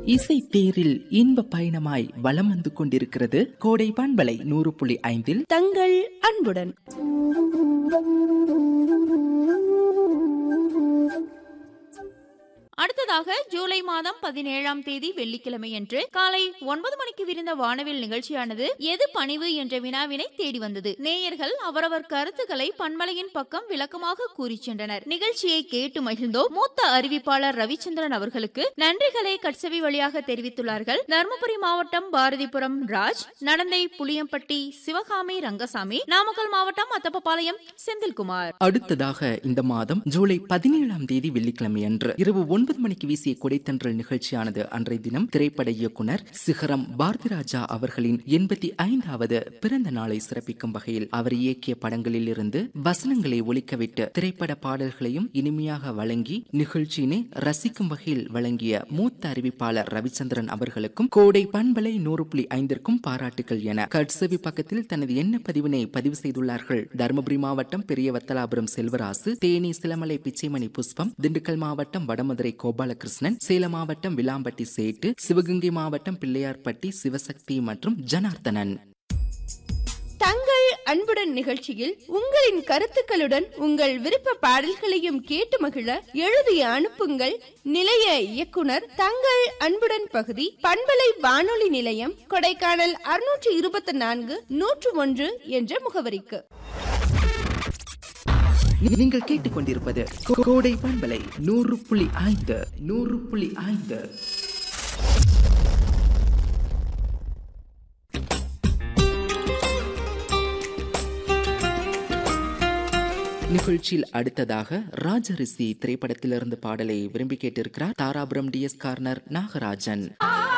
இசை தேரில் இன்ப பயணமாய் வலம் வந்து கொண்டிருக்கிறது கோடை பண்பலை நூறு புள்ளி ஐந்தில் தங்கள் அன்புடன் அடுத்ததாக ஜூலை மாதம் பதினேழாம் தேதி வெள்ளிக்கிழமையன்று காலை ஒன்பது மணிக்கு விருந்த வானவில் நிகழ்ச்சியானது எது பணிவு என்ற வினாவினை தேடி வந்தது நேயர்கள் அவரவர் கருத்துக்களை பண்பலையின் பக்கம் விளக்கமாக கூறி சென்றனர் நிகழ்ச்சியை கேட்டு மகிழ்ந்தோ மூத்த அறிவிப்பாளர் ரவிச்சந்திரன் அவர்களுக்கு நன்றிகளை கட்சவி வழியாக தெரிவித்துள்ளார்கள் தருமபுரி மாவட்டம் பாரதிபுரம் ராஜ் நடந்தை புளியம்பட்டி சிவகாமி ரங்கசாமி நாமக்கல் மாவட்டம் அத்தப்பபாளையம் செந்தில்குமார் அடுத்ததாக இந்த மாதம் ஜூலை பதினேழாம் தேதி வெள்ளிக்கிழமை அன்று இரவு ஒன்பது மணிக்கு வீசிய கொடைத்தன்றல் நிகழ்ச்சியானது அன்றைய தினம் திரைப்பட இயக்குனர் சிகரம் பாரதிராஜா அவர்களின் எண்பத்தி ஐந்தாவது பிறந்த நாளை சிறப்பிக்கும் வகையில் அவர் இயக்கிய படங்களில் இருந்து வசனங்களை ஒலிக்கவிட்டு திரைப்பட பாடல்களையும் இனிமையாக வழங்கி நிகழ்ச்சியினை ரசிக்கும் வகையில் வழங்கிய மூத்த அறிவிப்பாளர் ரவிச்சந்திரன் அவர்களுக்கும் கோடை பண்பலை நூறு புள்ளி ஐந்திற்கும் பாராட்டுகள் என கட்சவி பக்கத்தில் தனது எண்ண பதிவினை பதிவு செய்துள்ளார்கள் தருமபுரி மாவட்டம் பெரிய வத்தலாபுரம் செல்வராசு தேனி சிலமலை பிச்சைமணி புஷ்பம் திண்டுக்கல் மாவட்டம் வடமதுரை கோபாலகிருஷ்ணன் சேலம் மாவட்டம் விளாம்பட்டி சேட்டு சிவகங்கை மாவட்டம் பிள்ளையார்பட்டி சிவசக்தி மற்றும் ஜனார்த்தனன் தங்கள் அன்புடன் நிகழ்ச்சியில் உங்களின் கருத்துக்களுடன் உங்கள் விருப்ப பாடல்களையும் கேட்டு மகிழ எழுதி அனுப்புங்கள் நிலைய இயக்குனர் தங்கள் அன்புடன் பகுதி பண்பலை வானொலி நிலையம் கொடைக்கானல் அறுநூற்று இருபத்தி நான்கு நூற்று ஒன்று என்ற முகவரிக்கு நீங்கள் கேட்டுக்கொண்டிருப்பது கோ- கோடை பண்பலை நூறு புள்ளி ஐந்து நூறு புள்ளி ஐந்து நிகழ்ச்சியில் அடுத்ததாக ராஜரிசி திரைப்படத்திலிருந்து பாடலை விரும்பி கேட்டிருக்கிறார் Dharapuram T S corner Nagarajan ஆ